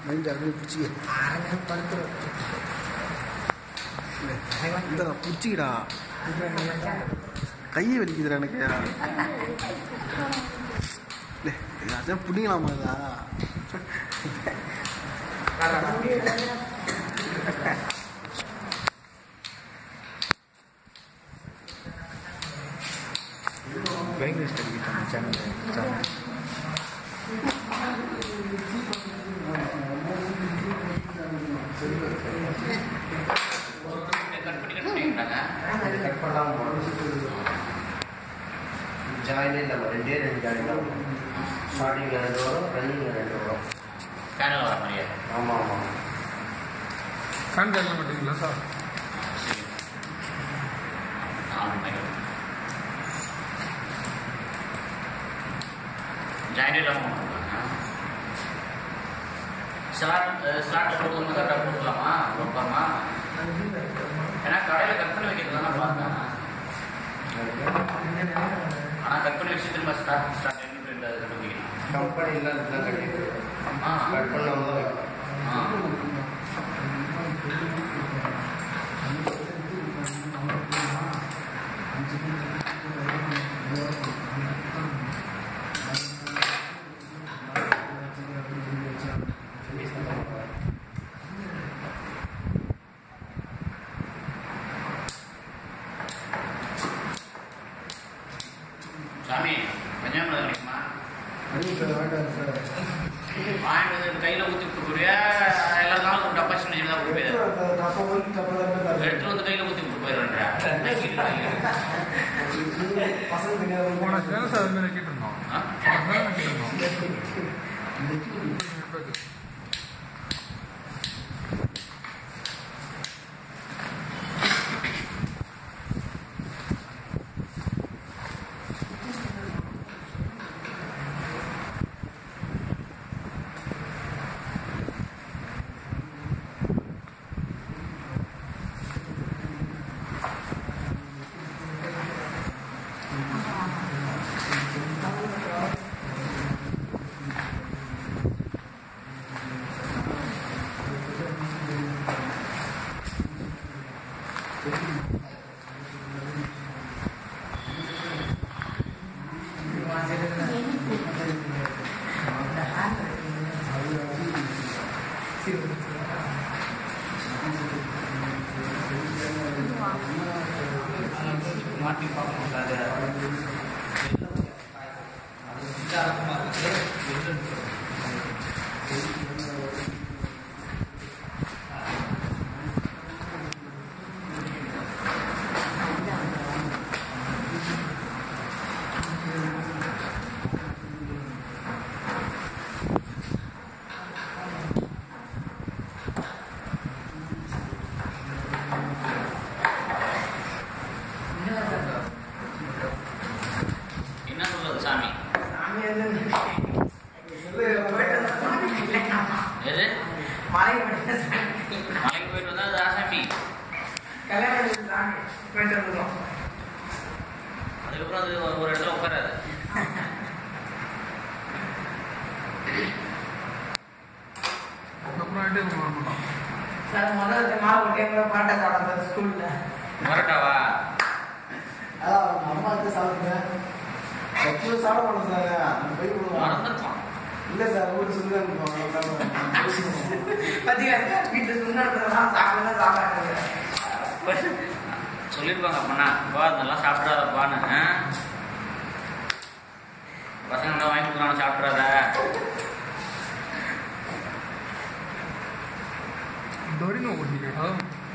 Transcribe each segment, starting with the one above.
Mind அப்படியே பிடிச்சிக்க இந்த பிடிச்சிக்கடா கையை வலிக்குதுடா எனக்கு இல்லை அதான் பிடிங்கலாமா இதா ட்ரைங் லிஸ்ட் அடிக்கிட்டாங்க சேனல் சேனல் கட் பண்ணலாம் ஜாயின் இல்லை ரெண்டே ரெண்டு ஜாயின் தான் ஸ்டார்டிங்கில் ரெண்டு வரும் ரன்னிங்கில் ரெண்டு வரும் சேனல் வர மாதிரியா ஆமாம் ஆமாம் ஃபேன் கேட்க மாட்டீங்களா சார் ஜாயிண்ட் இல்லாமல் ஸ்லாட் ஸ்லாட்டில் போட்டு வந்து கரெக்டாக போட்டுக்கலாமா ரொம்பமா ஏன்னா கடையில் கட் பண்ணி வைக்கிறது தானே பார்த்தேன் ஆனால் கட் பண்ணி வச்சு திரும்ப ஸ்டார்ட் ஸ்டார்ட் பண்ணி ரெண்டு அது கட்டு வைக்கணும் கம்பெனியில் இதுதான் கட்டிட்டு ஆ கட் பண்ணாமல் தான் வைக்கணும் ஆ சாமி கன்னியாகுமரி கிடைக்குமா வாங்கிட்டு வந்து கையில் ஊற்றி கொடுக்குறியா எல்லா நாளும் ஒரு டப்பா சின்ன சின்னதாக கொடுப்பேன் எடுத்துட்டு வந்து கையில் ஊற்றி கொடுத்து போயிடுறேன் போன சேனல் சார் அது மாதிரி கேட்டிருந்தோம் போன சேனல் கேட்டிருந்தோம் மாட்டி பார்க்கணும் அது என்ன சொல்றது சாமி எது மலைக்கு போயிட்டு வந்தா அது ஆசாமி அதுக்கப்புறம் அது ஒரு- ஒரு இடத்துல உட்காராது அதுக்கப்புறம் ஐடியா பண்ணலாம் சார் முதல்ல மாவு டைம்ல பாட்டை சாப்பிட ஸ்கூல்ல வரட்டாவா அதான் அம்மா எடுத்து சாப்பிடுங்க எப்பவும் சாப்பிட மாட்டோம் சார் நம்ம போய் விடுவோம் மறந்துருக்கலாம் இல்லை சார் வீட்டு சொல்லி அனுப்புவாங்க பாத்தீங்களா வீட்டுல சுண்ணாடுறதெல்லாம் சாப்பிடலாம் சாப்பிடாது சொல்லியிருப்பாங்க அப்பனா அப்பா அதெல்லாம் சாப்பிட்றாதப்பான்னு ஆ? பசங்க வாங்கி கொடுக்குறாங்க சாப்பிட்றாத டொரினோ ஓட்டிக்கிறா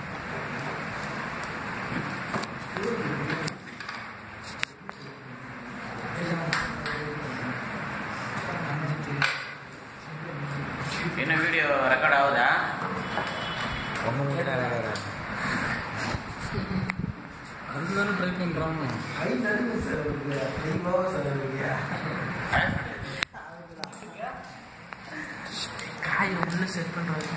என்ன வீடியோ ரெக்கார்ட் ஆகுதா அதுக்கு தானே ட்ரை பண்ணுறாங்க கை தடுக்கு சார் இருக்கு தெளிவாக சார் இருக்கு காய் உள்ள செட் பண்றது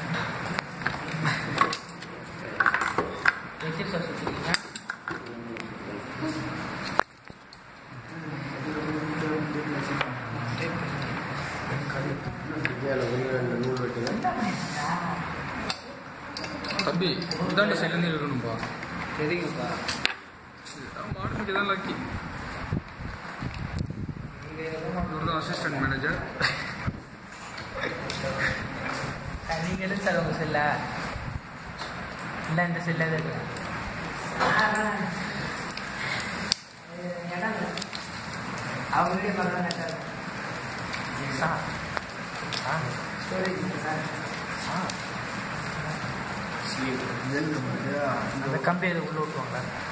எத்தனை சார் சுற்றுறீங்க இந்தியாவில் ஒன்று ரெண்டு நூல் வெட்டுங்க தம்பி இதாண்ட சைட்லேருந்து இருக்கணும்பா தெரியுங்கப்பா மாட்டுக்கு தான் லக்கி இவர் தான் அசிஸ்டன்ட் மேனேஜர் நீங்க எடுத்தாரு உங்க செல்ல இல்ல இந்த செல்ல அவங்களே பண்ண ஸ்டோரேஜ் அந்த கம்பி அதை உள்ள விட்டுவாங்களா